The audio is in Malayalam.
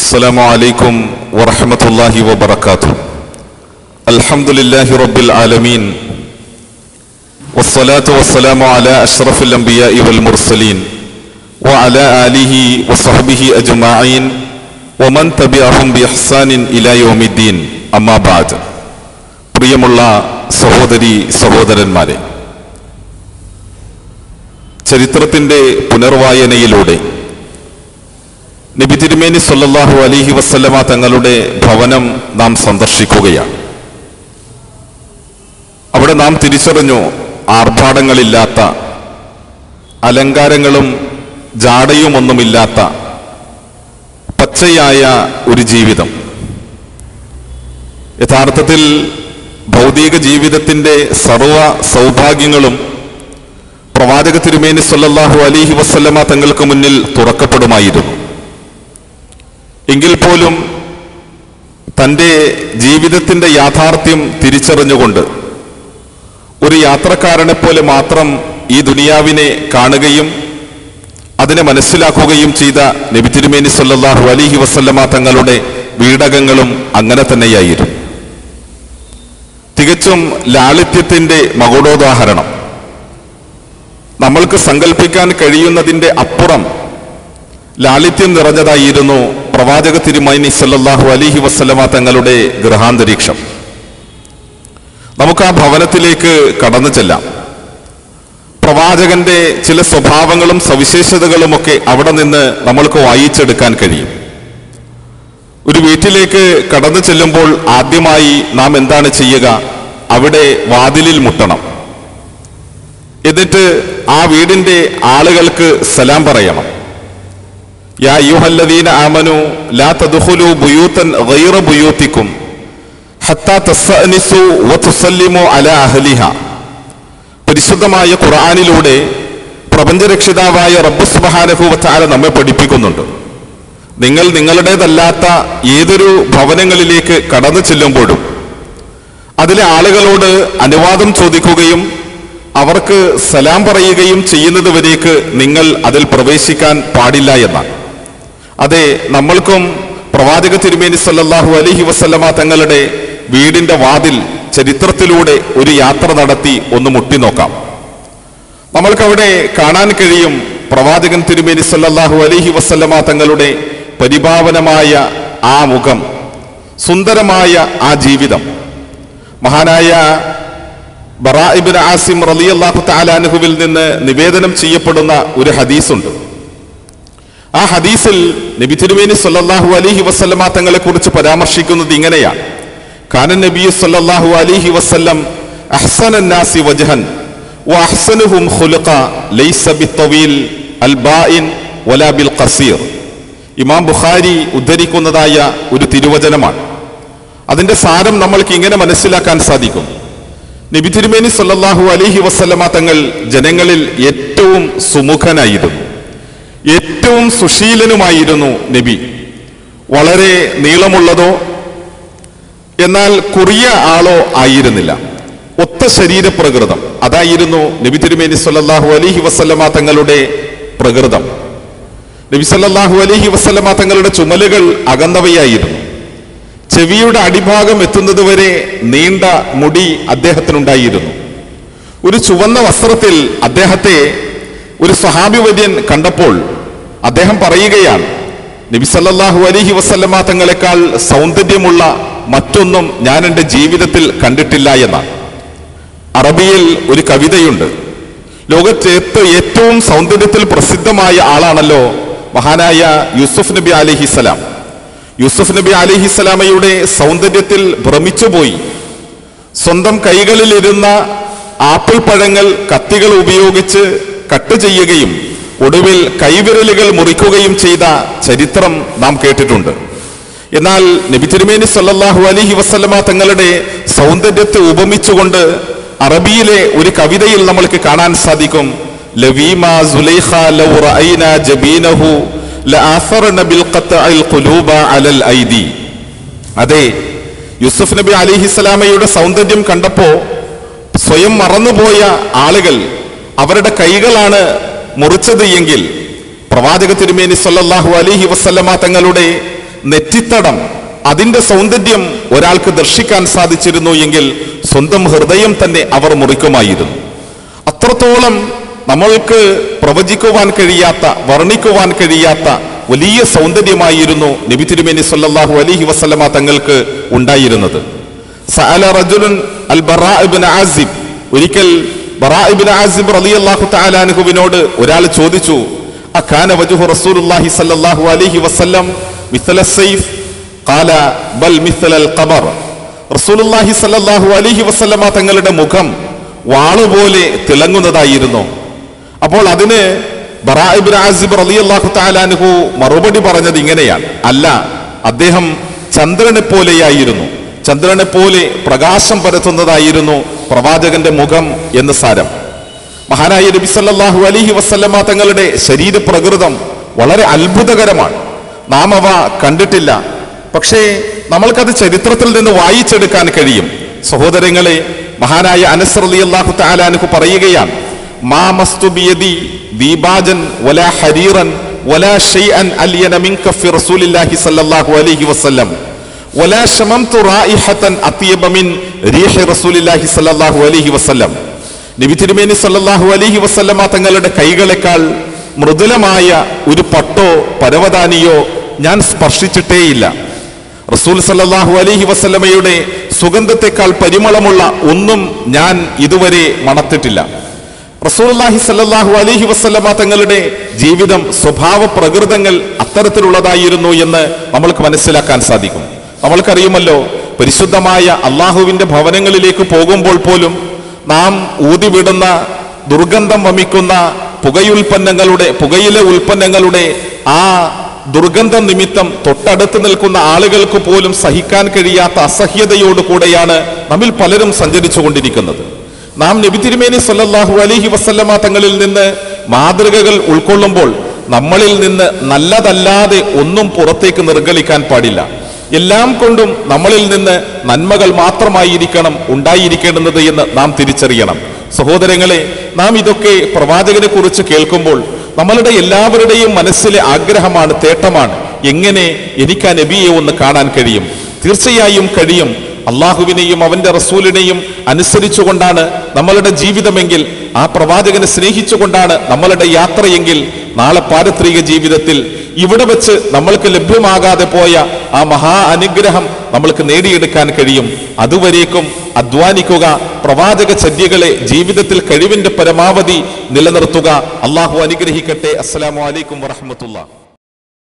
السلام عليكم ورحمة الله وبركاته الحمد لله رب العالمين والصلاة والسلام على أشرف الأنبياء والمرسلين وعلى آله وصحبه أجمعين ومن تبعهم بإحسان إلى يوم الدين أما بعد പ്രിയമുള്ള സഹോദരി സഹോദരന്മാരെ ചരിത്രത്തിന്റെ പുനർവായനയിലൂടെ നബി തിരുമേനി സല്ലല്ലാഹു അലൈഹി വസല്ലമ തങ്ങളുടെ ഭവനം നാം സന്ദർശിക്കുകയാണ് അവിടെ നാം തിരിച്ചറിഞ്ഞു ആർഭാടങ്ങളില്ലാത്ത അലങ്കാരങ്ങളും ജാടയുമൊന്നുമില്ലാത്ത പച്ചയായ ഒരു ജീവിതം യഥാർത്ഥത്തിൽ ഭൗതിക ജീവിതത്തിന്റെ സർവ സൗഭാഗ്യങ്ങളും പ്രവാചക തിരുമേനി സല്ലല്ലാഹു അലൈഹി വസല്ലമ തങ്ങൾക്ക് മുന്നിൽ തുറക്കപ്പെടുമായിരുന്നു എങ്കിൽ പോലും തൻ്റെ ജീവിതത്തിന്റെ യാഥാർത്ഥ്യം തിരിച്ചറിഞ്ഞുകൊണ്ട് ഒരു യാത്രക്കാരനെ പോലെ മാത്രം ഈ ദുനിയാവിനെ കാണുകയും അതിനെ മനസ്സിലാക്കുകയും ചെയ്ത നബി തിരുമേനി സല്ലല്ലാഹു അലൈഹി വസല്ലമ തങ്ങളുടെ വീടകങ്ങളും അങ്ങനെ തന്നെയായിരുന്നു തികച്ചും ലാളിത്യത്തിന്റെ മകുടോദാഹരണം നമ്മൾക്ക് സങ്കല്പിക്കാൻ കഴിയുന്നതിന്റെ അപ്പുറം ലാളിത്യം നിറഞ്ഞതായിരുന്നു പ്രവാചക തിരുമൈനി സല്ലല്ലാഹു അലിഹി വസ്ലമ തങ്ങളുടെ ഗൃഹാന്തരീക്ഷം നമുക്ക് ആ ഭവനത്തിലേക്ക് കടന്നു ചെല്ലാം പ്രവാചകന്റെ ചില സ്വഭാവങ്ങളും സവിശേഷതകളുമൊക്കെ അവിടെ നിന്ന് നമ്മൾക്ക് വായിച്ചെടുക്കാൻ കഴിയും ഒരു വീട്ടിലേക്ക് കടന്നു ചെല്ലുമ്പോൾ ആദ്യമായി നാം എന്താണ് ചെയ്യുക അവിടെ വാതിലിൽ മുട്ടണം എന്നിട്ട് ആ വീടിന്റെ ആളുകൾക്ക് സലാം പറയണം യാ അയ്യുഹല്ലദീന ആമനു ലാ തദ്ഖുലു ബുയൂതൻ ഗൈറ ബുയൂത്തിക്കും ഹത്താ തസ്അനിസു വതുസല്ലിമു അലാ അഹ്ലിഹ പരിശുദ്ധമായ ഖുർആനിലൂടെ പ്രപഞ്ചരക്ഷിതാവായ റബ്ബ് സുബ്ഹാനഹു വതആല നമ്മെ പഠിപ്പിക്കുന്നുണ്ട് നിങ്ങൾ നിങ്ങളുടേതല്ലാത്ത ഏതൊരു ഭവനങ്ങളിലേക്ക് കടന്നു ചെല്ലുമ്പോഴും അതിലെ ആളുകളോട് അനുവാദം ചോദിക്കുകയും അവർക്ക് സലാം പറയുകയും ചെയ്യുന്നതുവരേക്ക് നിങ്ങൾ അതിൽ പ്രവേശിക്കാൻ പാടില്ല എന്നാണ് അതെ നമ്മൾക്കും പ്രവാചക തിരുമേനി സല്ലല്ലാഹു അലൈഹി വസല്ലമ തങ്ങളുടെ വീടിന്റെ വാതിൽ ചരിത്രത്തിലൂടെ ഒരു യാത്ര നടത്തി ഒന്ന് മുട്ടി നോക്കാം നമ്മൾക്കവിടെ കാണാൻ കഴിയും പ്രവാചകൻ തിരുമേനി സല്ലല്ലാഹു അലൈഹി വസല്ലമ തങ്ങളുടെ പരിപാവനമായ ആ മുഖം സുന്ദരമായ ആ ജീവിതം മഹാനായ ബറാഇബിൻ ആസിം റളിയല്ലാഹു തആലാനുഹുവിൽ നിന്ന് നിവേദനം ചെയ്യപ്പെടുന്ന ഒരു ഹദീസുണ്ട് ആ ഹദീസിൽ നബി തിരുമേനി സല്ലല്ലാഹു അലൈഹി വസല്ലമ തങ്ങളെ കുറിച്ച് പരാമർശിക്കുന്നത് ഇങ്ങനെയാണ് കാനൻ നബി സല്ലല്ലാഹു അലൈഹി വസല്ലം അഹ്സന നാസി വജ്ഹൻ വഅഹ്സനുഹും ഖുലുഖ ലൈസ ബിത്തവീൽ അൽ ബായിൻ വലാ ബിൽ ഖസീർ ഇമാം ബുഖാരി ഉദ്ധരിക്കുന്നതായ ഒരു തിരുവചനമാണ് അതിന്റെ സാരം നമ്മൾക്ക് ഇങ്ങനെ മനസ്സിലാക്കാൻ സാധിക്കും നബി തിരുമേനി സല്ലല്ലാഹു അലൈഹി വസല്ലമ തങ്ങൾ ജനങ്ങളിൽ ഏറ്റവും സുമുഖനായിരുന്നു ഏറ്റവും സുശീലനുമായിരുന്നു നബി വളരെ നീളമുള്ളതോ എന്നാൽ കുറിയ ആളോ ആയിരുന്നില്ല ഒത്ത ശരീരപ്രകൃതം അതായിരുന്നു നബി തിരുമേനി സല്ലല്ലാഹു അലൈഹി വസല്ലമ തങ്ങളുടെ പ്രകൃതം നബി സല്ലല്ലാഹു അലൈഹി വസല്ലമ തങ്ങളുടെ ചുമലുകൾ അകന്നവയായിരുന്നു ചെവിയുടെ അടിഭാഗം എത്തുന്നതുവരെ നീണ്ട മുടി അദ്ദേഹത്തിനുണ്ടായിരുന്നു ഒരു ചുവന്ന വസ്ത്രത്തിൽ അദ്ദേഹത്തെ ഒരു സ്വഹാബിവര്യൻ കണ്ടപ്പോൾ അദ്ദേഹം പറയുകയാണ് നബി സല്ലല്ലാഹു അലൈഹി വസല്ലമ തങ്ങളെക്കാൾ സൗന്ദര്യമുള്ള മറ്റൊന്നും ഞാൻ എൻ്റെ ജീവിതത്തിൽ കണ്ടിട്ടില്ല എന്നാണ് അറബിയിൽ ഒരു കവിതയുണ്ട് ലോകത്തെ ഏറ്റവും സൗന്ദര്യത്തിൽ പ്രസിദ്ധമായ ആളാണല്ലോ മഹാനായ യൂസുഫ് നബി അലിഹിസലാം യൂസുഫ് നബി അലിഹിസ്സലാമയുടെ സൗന്ദര്യത്തിൽ ഭ്രമിച്ചുപോയി സ്വന്തം കൈകളിലിരുന്ന ആപ്പിൾ പഴങ്ങൾ കത്തികൾ ഉപയോഗിച്ച് കട്ട് ചെയ്യുകയും ഒടുവിൽ കൈവിരലുകൾ മുറിക്കുകയും ചെയ്ത ചരിത്രം നാം കേട്ടിട്ടുണ്ട് എന്നാൽ നബി തിരുമേനി സല്ലല്ലാഹു അലൈഹി വസല്ലമ തങ്ങളുടെ സൗന്ദര്യത്തെ ഉപമിച്ചുകൊണ്ട് അറബിയിലെ ഒരു കവിതയിൽ നമ്മൾക്ക് കാണാൻ സാധിക്കും ലവീമ സുലൈഖ ലൗ റഅയ്ന ജബീനഹു ലആസറന ബിൽഖത്അൽ ഖുലൂബ അലൽ ഐദി അതെ യൂസുഫ് നബി അലിഹിസ്സലാമയുടെ സൗന്ദര്യം കണ്ടപ്പോ സ്വയം മറന്നുപോയ ആളുകൾ അവരുടെ കൈകളാണ് മുറിച്ചത് എങ്കിൽ പ്രവാചക തിരുമേനി സല്ലല്ലാഹു അലൈഹി വസല്ലമ തങ്ങളുടെ നെറ്റിത്തടം അതിന്റെ സൗന്ദര്യം ഒരാൾക്ക് ദർശിക്കാൻ സാധിച്ചിരുന്നു എങ്കിൽ സ്വന്തം ഹൃദയം തന്നെ അവർ മുറിക്കുമായിരുന്നു അത്രത്തോളം നമ്മൾക്ക് പ്രവചിക്കുവാൻ കഴിയാത്ത വർണ്ണിക്കുവാൻ കഴിയാത്ത വലിയ സൗന്ദര്യമായിരുന്നു നബി തിരുമേനി സല്ലല്ലാഹു അലൈഹി വസല്ലമ തങ്ങൾക്ക് ഉണ്ടായിരുന്നത് സഅല റജുലുൻ അൽ ബറാ ഇബ്നു ആസിബ് ഒരിക്കൽ ബറാ ഇബ്നു ആസിബ് റളിയല്ലാഹു തആല അൻഹുവിനോട് ഒരാൾ ചോദിച്ചു അക്കാന വജഹു റസൂലുള്ളാഹി സല്ലല്ലാഹു അലൈഹി വസല്ലം മിഥല സൈഫ് ഖാല ബൽ മിഥലൽ ഖബർ റസൂലുള്ളാഹി സല്ലല്ലാഹു അലൈഹി വസല്ലമ തങ്ങളുടെ മുഖം വാളുപോലെ തിളങ്ങുന്നതായിരുന്നു അപ്പോൾ അതിന് ബറാഇബിൻ ആസിബ് റളിയല്ലാഹു തആല അൻഹു മറുപടി പറഞ്ഞത് ഇങ്ങനെയാണ് അല്ല അദ്ദേഹം ചന്ദ്രനെ പോലെയായിരുന്നു ചന്ദ്രനെ പോലെ പ്രകാശം പരത്തുന്നതായിരുന്നു പ്രവാചകന്റെ മുഖം എന്ന് സാരം മഹാനായ നബി സല്ലല്ലാഹു അലൈഹി വസല്ലമ തങ്ങളുടെ ശരീരപ്രകൃതം വളരെ അത്ഭുതകരമാണ് നാം അവ കണ്ടിട്ടില്ല പക്ഷേ നമ്മൾക്കത് ചരിത്രത്തിൽ നിന്ന് വായിച്ചെടുക്കാൻ കഴിയും സഹോദരങ്ങളെ മഹാനായ അനസ് റളിയല്ലാഹു തആല അൻഹു പറയുകയാണ് മാ മസ്തു ബിയദി ദീബാജൻ വലാ ഹരീറൻ വലാ ഷൈഅൻ അലിയന മിൻ കഫി റസൂലില്ലാഹി സല്ലല്ലാഹു അലൈഹി വസല്ലം വലാ ശമംതു റായിഹത്തൻ അത്യബ മിൻ റീഹി റസൂലില്ലാഹി സല്ലല്ലാഹു അലൈഹി വസല്ലം നബി തിരുമേനി സല്ലല്ലാഹു അലൈഹി വസല്ലമ തങ്ങളുടെ കൈകളെക്കാൾ മൃദുലമായ ഒരു പട്ടോ പരവതാനിയോ ഞാൻ സ്പർശിച്ചിട്ടേയില്ല റസൂൽ സല്ലല്ലാഹു അലൈഹി വസല്ലമയുടെ സുഗന്ധത്തെക്കാൾ പരിമളമുള്ള ഒന്നും ഞാൻ ഇതുവരെ മണത്തിട്ടില്ല റസൂലുള്ളാഹി സല്ലല്ലാഹു അലൈഹി വസല്ലമ തങ്ങളുടെ ജീവിതം സ്വഭാവ പ്രകൃതങ്ങൾ അത്തരത്തിലുള്ളതായിരുന്നു എന്ന് നമ്മൾക്ക് മനസ്സിലാക്കാൻ സാധിക്കും നമ്മൾക്കറിയുമല്ലോ പരിശുദ്ധമായ അള്ളാഹുവിന്റെ ഭവനങ്ങളിലേക്ക് പോകുമ്പോൾ പോലും നാം ഊതിവിടുന്ന ദുർഗന്ധം വമിക്കുന്ന പുകയുൽപ്പന്നങ്ങളുടെ പുകയില ഉൽപ്പന്നങ്ങളുടെ ആ ദുർഗന്ധം നിമിത്തം തൊട്ടടുത്ത് നിൽക്കുന്ന ആളുകൾക്ക് പോലും സഹിക്കാൻ കഴിയാത്ത അസഹ്യതയോട് കൂടെയാണ് നമ്മിൽ പലരും സഞ്ചരിച്ചു കൊണ്ടിരിക്കുന്നത് നാം നബി തിരുമേനി സല്ലല്ലാഹു അലൈഹി വസല്ലമ തങ്ങളിൽ നിന്ന് മാതൃകകൾ ഉൾക്കൊള്ളുമ്പോൾ നമ്മളിൽ നിന്ന് നല്ലതല്ലാതെ ഒന്നും പുറത്തേക്ക് നിർഗളിക്കാൻ പാടില്ല എല്ലാം കൊണ്ടും നമ്മളിൽ നിന്ന് നന്മകൾ മാത്രമായിരിക്കണം ഉണ്ടായിരിക്കേണ്ടുന്നത് എന്ന് നാം തിരിച്ചറിയണം സഹോദരങ്ങളെ നാം ഇതൊക്കെ പ്രവാചകനെ കുറിച്ച് കേൾക്കുമ്പോൾ നമ്മളുടെ എല്ലാവരുടെയും മനസ്സിലെ ആഗ്രഹമാണ് തേട്ടമാണ് എങ്ങനെ എനിക്ക് ആ നബിയെ ഒന്ന് കാണാൻ കഴിയും തീർച്ചയായും കഴിയും അള്ളാഹുവിനെയും അവന്റെ റസൂലിനെയും അനുസരിച്ചുകൊണ്ടാണ് നമ്മളുടെ ജീവിതമെങ്കിൽ ആ പ്രവാചകനെ സ്നേഹിച്ചുകൊണ്ടാണ് നമ്മളുടെ യാത്രയെങ്കിൽ നാളെ പാരത്രിക ജീവിതത്തിൽ ഇവിടെ വെച്ച് നമ്മൾക്ക് ലഭ്യമാകാതെ പോയ ആ മഹാ അനുഗ്രഹം നമ്മൾക്ക് നേടിയെടുക്കാൻ കഴിയും അതുവരേക്കും അധ്വാനിക്കുക പ്രവാചക ചര്യകളെ ജീവിതത്തിൽ കഴിവിന്റെ പരമാവധി നിലനിർത്തുക അള്ളാഹു അനുഗ്രഹിക്കട്ടെ അസ്സലാമു അലൈക്കും വറഹമത്തുള്ള